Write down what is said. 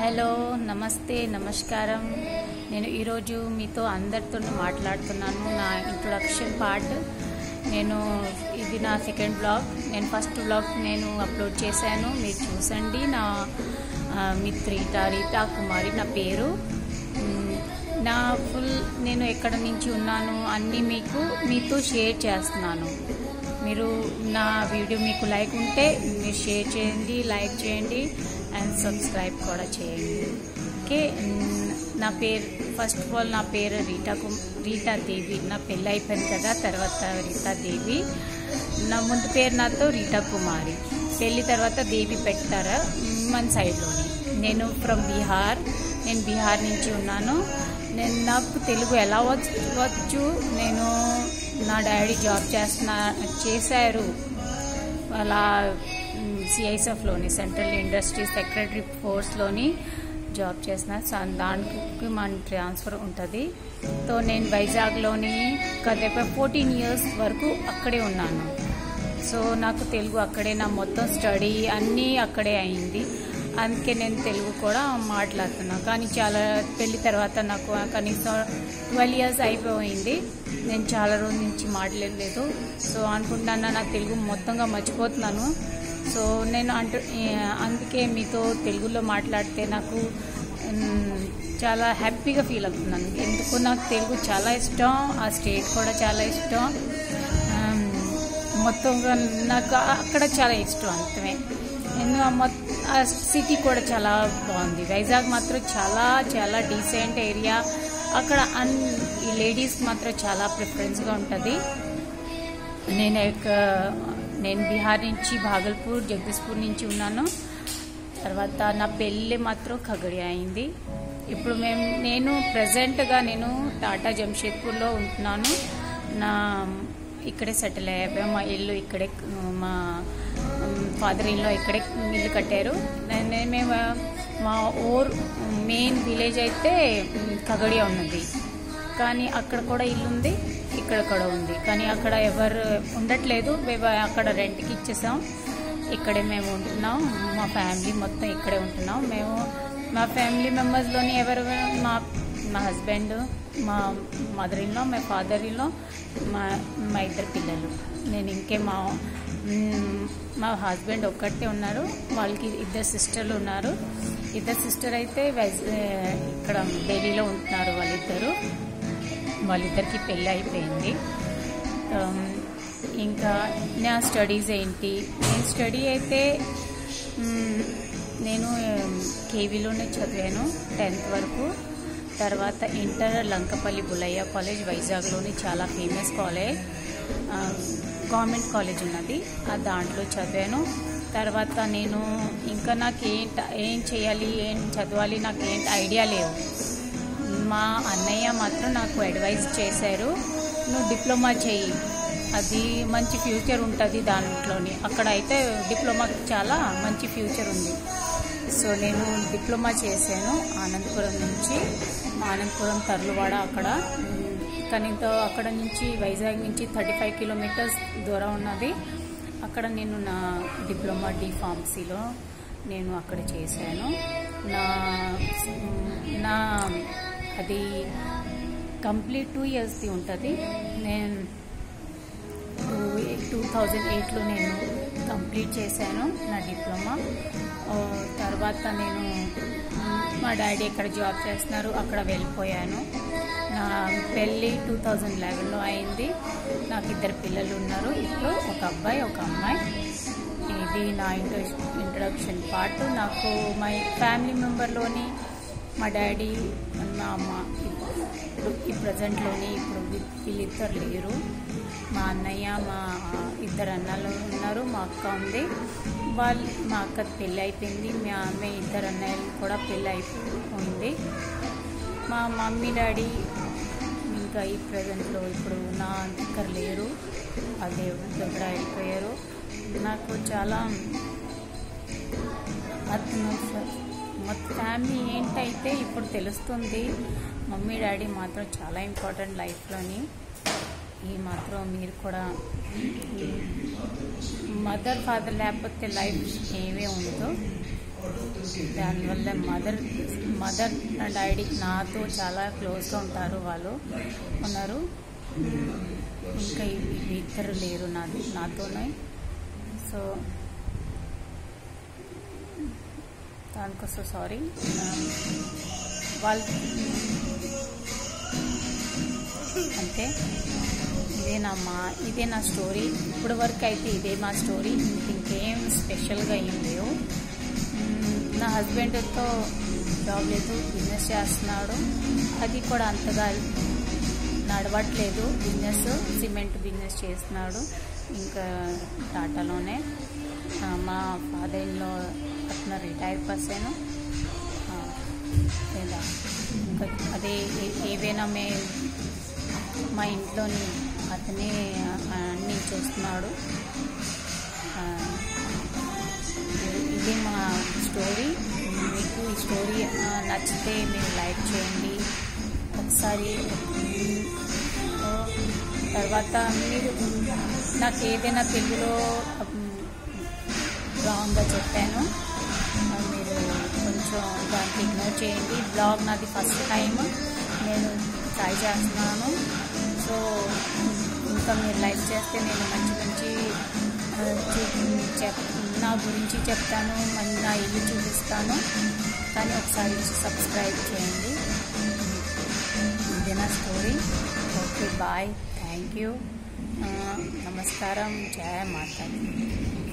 hello నమస్తే నమస్కారం నేను ఈరోజు మీతో అందరితో మాట్లాడుతున్నాను నా ఇంట్రొడక్షన్ పార్ట్ నేను ఇది నా సెకండ్ బ్లాగ్ నేను ఫస్ట్ బ్లాగ్ నేను అప్లోడ్ చేశాను మీరు చూసండి నా ఆ, మిత్ర రీటా రీతా కుమారి నా పేరు మ్, నా ఫుల్ నేను ఎక్కడ నుంచి ఉన్నాను అన్నీ మీకు మీతో షేర్ చేస్తున్నాను మీరు నా వీడియో మీకు లైక్ ఉంటే మీరు షేర్ చేయండి లైక్ చేయండి అండ్ సబ్స్క్రైబ్ కూడా చేయండి ఓకే మ్, నా పేరు ఫస్ట్ ఆఫ్ ఆల్ నా పేరు రీటా కుమ్ రీటా దేవి నా పెళ్ళి అయిపోయింది కదా తర్వాత రీటా దేవి నా ముందు పేరు నాతో రీటా కుమారి పెళ్ళి తర్వాత దేవి పెట్టారా మన సైడ్లోని నేను ఫ్రమ్ బీహార్ నేను బీహార్ నుంచి ఉన్నాను నేను నాకు తెలుగు ఎలా వచ్చు వచ్చు నేను నా డాడీ జాబ్ చేస్తున్నా చేశారు అలా సిఐఎస్ఎఫ్లోని సెంట్రల్ ఇండస్ట్రీ సెక్రటరీ ఫోర్స్లోని జాబ్ చేసిన స- దానికి మన ట్రాన్స్ఫర్ ఉంటుంది సో నేను వైజాగ్లోని కదేప ఫోర్టీన్ ఇయర్స్ వరకు అక్కడే ఉన్నాను సో నాకు తెలుగు అక్కడే నా మొత్తం స్టడీ అన్నీ అక్కడే అయింది అందుకే నేను తెలుగు కూడా మాట్లాడుతున్నాను కానీ చాలా పెళ్లి తర్వాత నాకు కనీసం ట్వెల్వ్ ఇయర్స్ అయిపోయింది నేను చాలా రోజుల నుంచి మాట్లాడలేదు సో అనుకుంటున్నాను నా తెలుగు మొత్తంగా మర్చిపోతున్నాను సో నేను అంటు అందుకే మీతో తెలుగులో మాట్లాడితే నాకు మ్, చాలా హ్యాపీగా ఫీల్ అవుతున్నాను ఎందుకు నాకు తెలుగు చాలా ఇష్టం ఆ స్టేట్ కూడా చాలా ఇష్టం ఆమ్, మొత్తంగా నాకు అక్కడ చాలా ఇష్టం అంతమే నేను ఆ మొత్- ఆ సిటీ కూడా చాలా బాగుంది వైజాగ్ మాత్రం చాలా చాలా డీసెంట్ ఏరియా అక్కడ అన్ ఈ లేడీస్ మాత్రం చాలా ప్రిఫరెన్స్గా ఉంటుంది నేను ఒక- నేను బీహార్ నుంచి భాగల్పూర్ జగదీష్పూర్ నుంచి ఉన్నాను తర్వాత నా పెళ్ళి మాత్రం ఖగడి అయింది ఇప్పుడు మేము నేను ప్రజెంట్గా నేను టాటా జంషేద్పూర్లో ఉంటున్నాను నా ఇక్కడే సెటిల్ అయ్యాము మా ఇల్లు ఇక్కడే మా ఫాదర్ ఇల్లు ఇక్కడే ఇల్లు కట్టారు నేను మేము మా ఊర్ మెయిన్ విలేజ్ అయితే ఖగడియా ఉన్నది కానీ అక్కడ కూడా ఇల్లు ఉంది ఇక్కడ కూడా ఉంది కానీ అక్కడ ఎవరు ఉండట్లేదు మేము అక్కడ రెంట్కి ఇచ్చేసాం ఇక్కడే మేము ఉంటున్నాం మా ఫ్యామిలీ మొత్తం ఇక్కడే ఉంటున్నాం మేము మా ఫ్యామిలీ మెంబర్స్లోని ఎవరు మా మా హస్బెండ్ మా మదర్ ఇన్లో మా ఫాదర్ ఇన్లో మా మా ఇద్దరు పిల్లలు నేను ఇంకే మా మ్, మా హస్బెండ్ ఒక్కటే ఉన్నారు వాళ్ళకి ఇద్దరు సిస్టర్లు ఉన్నారు ఇద్దరు సిస్టర్ అయితే వైజ్ ఇక్కడ ఢిల్లీలో ఉంటున్నారు వాళ్ళిద్దరు వాళ్ళిద్దరికి పెళ్ళి అయిపోయింది ఆమ్, ఇంకా నా స్టడీస్ ఏంటి నేను స్టడీ అయితే మ్, నేను కేవీలోనే చదివాను టెన్త్ వరకు తర్వాత ఇంటర్ లంకపల్లి బులయ్య కాలేజ్ వైజాగ్లోని చాలా ఫేమస్ కాలేజ్ ఆ, గవర్నమెంట్ కాలేజ్ ఉన్నది ఆ దాంట్లో చదివాను తర్వాత నేను ఇంకా నాకు ఏంటి ఏం చేయాలి ఏం చదవాలి నాకు ఏంటి ఐడియా లేవు మా అన్నయ్య మాత్రం నాకు అడ్వైజ్ చేశారు నువ్వు డిప్లొమా చెయ్యి అది మంచి ఫ్యూచర్ ఉంటుంది దాంట్లోని అక్కడ అయితే డిప్లొమాకి చాలా మంచి ఫ్యూచర్ ఉంది సో నేను డిప్లొమా చేశాను ఆనందపురం నుంచి ఆనందపురం తర్లువాడ అక్కడ కానీ అక్కడ నుంచి వైజాగ్ నుంచి థర్టీ ఫైవ్ కిలోమీటర్స్ దూరం ఉన్నది అక్కడ నేను నా డిప్లొమా డి ఫార్మసీలో నేను అక్కడ చేశాను నా నా అది కంప్లీట్ టూ ఇయర్స్ది ఉంటుంది నేను టూ టూ థౌజండ్ ఎయిట్లో నేను కంప్లీట్ చేశాను నా డిప్లొమా ఆ, తర్వాత నేను మా డాడీ ఎక్కడ జాబ్ చేస్తున్నారు అక్కడ వెళ్ళిపోయాను నా పెళ్ళి టూ థౌజండ్ లెవెన్లో అయింది నాకు ఇద్దరు పిల్లలు ఉన్నారు ఇప్పుడు ఒక అబ్బాయి ఒక అమ్మాయి ఇది నా ఇంట్రో ఇంట్రడక్షన్ పార్ట్ నాకు మా ఫ్యామిలీ మెంబర్లోని మా డాడీ మా అమ్మ ఇప్పుడు ఈ ప్రజెంట్లోని ఇప్పుడు వీ- వీళ్ళిద్దరు లేరు మా అన్నయ్య మా ఇద్దరు అన్నలు ఉన్నారు మా అక్క ఉంది వాళ్ళు మా అక్క పెళ్ళి అయిపోయింది మా ఆమె ఇద్దరు అన్నయ్యలు కూడా పెళ్ళి అయిపోయింది మా మమ్మీ డాడీ ఇంకా ఈ ప్రజెంట్లో ఇప్పుడు నా దగ్గర లేరు ఆ దేవుడి దగ్గర వెళ్ళిపోయారు నాకు చాలా అర్థం మా ఫ్యామిలీ ఏంటైతే ఇప్పుడు తెలుస్తుంది మమ్మీ డాడీ మాత్రం చాలా ఇంపార్టెంట్ లైఫ్లోని ఈ మాత్రం మీరు కూడా మదర్ ఫాదర్ లేకపోతే లైఫ్ ఏమీ ఉండదు దానివల్ల మదర్ మదర్ డాడీ నాతో చాలా క్లోజ్గా ఉంటారు వాళ్ళు ఉన్నారు ఇంకా ఇ- ఇద్దరు లేరు నాది నాతోనే సో దానికోసం సారీ వాళ్ళు అంతే ఇదే నా మా ఇదే నా స్టోరీ ఇప్పటి వరకు అయితే ఇదే మా స్టోరీ ఇంకేం స్పెషల్గా ఏం లేవు మ్మ్, నా హస్బెండ్తో జాబ్ లేదు బిజినెస్ చేస్తున్నాడు అది కూడా అంతగా నడవట్లేదు బిజినెస్ సిమెంట్ బిజినెస్ చేస్తున్నాడు ఇంకా టాటాలోనే ఆ, మా ఫాదర్ ఇన్లో అతను రిటైర్ పర్సన్ లేదా ఇంకా అదే ఏ- ఏవైనా మే మా ఇంట్లోని అతనే అన్నీ చూస్తున్నాడు ఆ, ఇది- ఇది మా స్టోరీ మీకు ఈ స్టోరీ ఆ, నచ్చితే మీరు లైక్ చేయండి ఒకసారి ఆ, తర్వాత మీరు నాకు ఏదైనా తెలుగులో రాంగ్గా చెప్పాను ఆ, మీరు కొంచెం దానికి ఇగ్నోర్ చేయండి బ్లాగ్ నాది ఫస్ట్ టైం నేను ట్రై చేస్తున్నాను సో ఇంకా మీరు లైక్ చేస్తే నేను మంచి మంచి ఆ, చూ- చెప్ నా గురించి చెప్తాను మన నా ఇల్లు చూపిస్తాను కానీ ఒకసారి సబ్స్క్రైబ్ చేయండి ఇదే నా story okay bye thank you నమస్కారం జయ మాతాజీ